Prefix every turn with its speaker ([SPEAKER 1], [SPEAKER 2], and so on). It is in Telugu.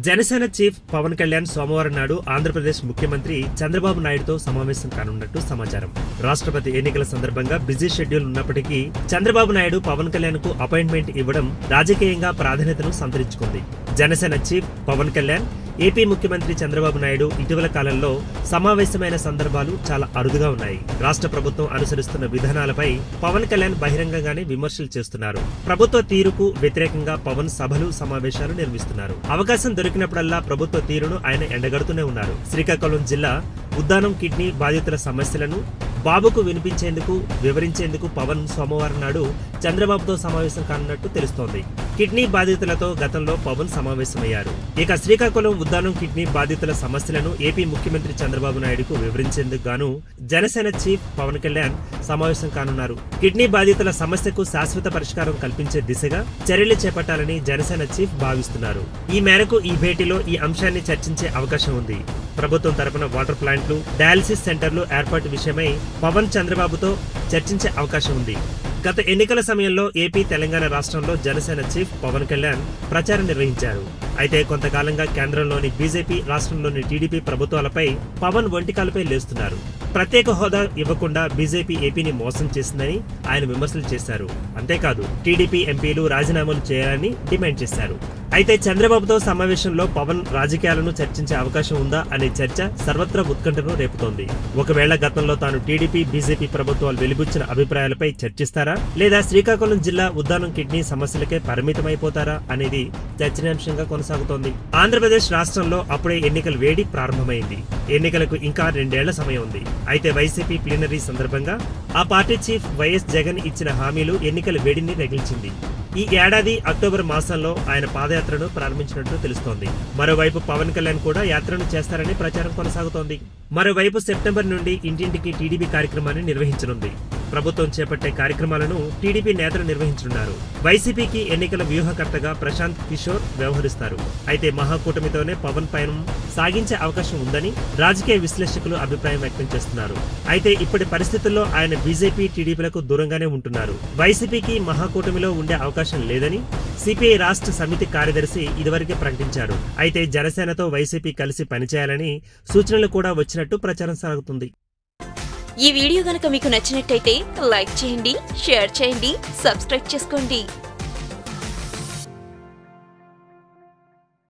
[SPEAKER 1] జనసేన చీఫ్ పవన్ కళ్యాణ్ సోమవారం నాడు ఆంధ్రప్రదేశ్ ముఖ్యమంత్రి చంద్రబాబు నాయుడుతో సమావేశం కానున్నట్టు సమాచారం రాష్ట్రపతి ఎన్నికల సందర్భంగా బిజీ షెడ్యూల్ ఉన్నప్పటికీ చంద్రబాబు నాయుడు పవన్ కళ్యాణ్ కు అపాయింట్మెంట్ ఇవ్వడం రాజకీయంగా ప్రాధాన్యతను సంతరించుకుంది జనసేన చీఫ్ పవన్ కళ్యాణ్ ఏపీ ముఖ్యమంత్రి చంద్రబాబు నాయుడు ఇటీవల కాలంలో సమావేశమైన సందర్భాలు చాలా అరుదుగా ఉన్నాయి రాష్ట్ర ప్రభుత్వం అనుసరిస్తున్న విధానాలపై పవన్ కళ్యాణ్ బహిరంగంగానే విమర్శలు చేస్తున్నారు ప్రభుత్వ తీరుకు వ్యతిరేకంగా పవన్ సభలు సమావేశాలు నిర్మిస్తున్నారు అవకాశం దొరికినప్పుడల్లా ప్రభుత్వ తీరును ఆయన ఎండగడుతూనే ఉన్నారు శ్రీకాకుళం జిల్లా ఉద్దానం కిడ్నీ బాధితుల సమస్యలను బాబుకు వినిపించేందుకు వివరించేందుకు పవన్ సోమవారం నాడు చంద్రబాబుతో సమావేశం కానున్నట్టు తెలుస్తోంది కిడ్నీ బాధితులతో గతంలో పవన్ సమావేశమయ్యారు ఇక శ్రీకాకుళం ఉద్దానం కిడ్నీ బాధితుల సమస్యలను ఏపీ ముఖ్యమంత్రి చంద్రబాబు నాయుడుకు వివరించేందుకు గాను జనసేన చీఫ్ పవన్ కళ్యాణ్ సమావేశం కానున్నారు కిడ్నీ బాధితుల సమస్యకు శాశ్వత పరిష్కారం కల్పించే దిశగా చర్యలు చేపట్టాలని జనసేన చీఫ్ భావిస్తున్నారు ఈ మేరకు ఈ భేటీలో ఈ అంశాన్ని చర్చించే అవకాశం ఉంది ప్రభుత్వం తరపున వాటర్ ప్లాంట్లు డయాలసిస్ సెంటర్లు ఏర్పాటు విషయమై పవన్ చంద్రబాబుతో చర్చించే అవకాశం ఉంది గత ఎన్నికల సమయంలో ఏపీ తెలంగాణ రాష్ట్రంలో జనసేన చీఫ్ పవన్ కళ్యాణ్ ప్రచారం నిర్వహించారు అయితే కొంతకాలంగా కేంద్రంలోని బీజేపీ రాష్ట్రంలోని టీడీపీ ప్రభుత్వాలపై పవన్ ఒంటికాలపై లేస్తున్నారు ప్రత్యేక హోదా ఇవ్వకుండా బీజేపీ ఏపీని మోసం చేసిందని ఆయన విమర్శలు చేశారు అంతేకాదు టీడీపీ ఎంపీలు రాజీనామాలు చేయాలని డిమాండ్ చేశారు అయితే చంద్రబాబుతో సమావేశంలో పవన్ రాజకీయాలను చర్చించే అవకాశం ఉందా అనే చర్చ సర్వత్రా ఉత్కంఠను రేపుతోంది ఒకవేళ గతంలో తాను టీడీపీ బీజేపీ ప్రభుత్వాలు వెలిబుచ్చిన అభిప్రాయాలపై చర్చిస్తారా లేదా శ్రీకాకుళం జిల్లా ఉద్దానం కిడ్నీ సమస్యలకే పరిమితమైపోతారా అనేది చర్చనీయాంశంగా కొనసాగుతోంది ఆంధ్రప్రదేశ్ రాష్ట్రంలో అప్పుడే ఎన్నికల వేడి ప్రారంభమైంది ఎన్నికలకు ఇంకా రెండేళ్ల సమయం ఉంది అయితే వైసీపీ ప్లీనరీ సందర్భంగా ఆ పార్టీ చీఫ్ వైఎస్ జగన్ ఇచ్చిన హామీలు ఎన్నికల వేడిని రగిల్చింది ఈ ఏడాది అక్టోబర్ మాసంలో ఆయన పాదయాత్రను ప్రారంభించినట్లు తెలుస్తోంది మరోవైపు పవన్ కళ్యాణ్ కూడా యాత్రను చేస్తారని ప్రచారం కొనసాగుతోంది మరోవైపు సెప్టెంబర్ నుండి ఇంటింటికి టీడీపీ కార్యక్రమాన్ని నిర్వహించనుంది ప్రభుత్వం చేపట్టే కార్యక్రమాలను టీడీపీ నేతలు నిర్వహించనున్నారు వైసీపీకి ఎన్నికల వ్యూహకర్తగా ప్రశాంత్ కిషోర్ వ్యవహరిస్తారు అయితే మహాకూటమితోనే పవన్ పయనం సాగించే అవకాశం ఉందని రాజకీయ విశ్లేషకులు అభిప్రాయం వ్యక్తం చేస్తున్నారు అయితే ఇప్పటి పరిస్థితుల్లో ఆయన బీజేపీ టీడీపీలకు దూరంగానే ఉంటున్నారు వైసీపీకి మహాకూటమిలో ఉండే అవకాశం లేదని సిపిఐ రాష్ట్ర సమితి కార్యదర్శి ఇదివరకే ప్రకటించారు అయితే జనసేనతో వైసీపీ కలిసి పనిచేయాలని సూచనలు కూడా వచ్చినట్టు ప్రచారం సాగుతుంది
[SPEAKER 2] ఈ వీడియో గనక మీకు నచ్చినట్టయితే లైక్ చేయండి షేర్ చేయండి సబ్స్క్రైబ్ చేసుకోండి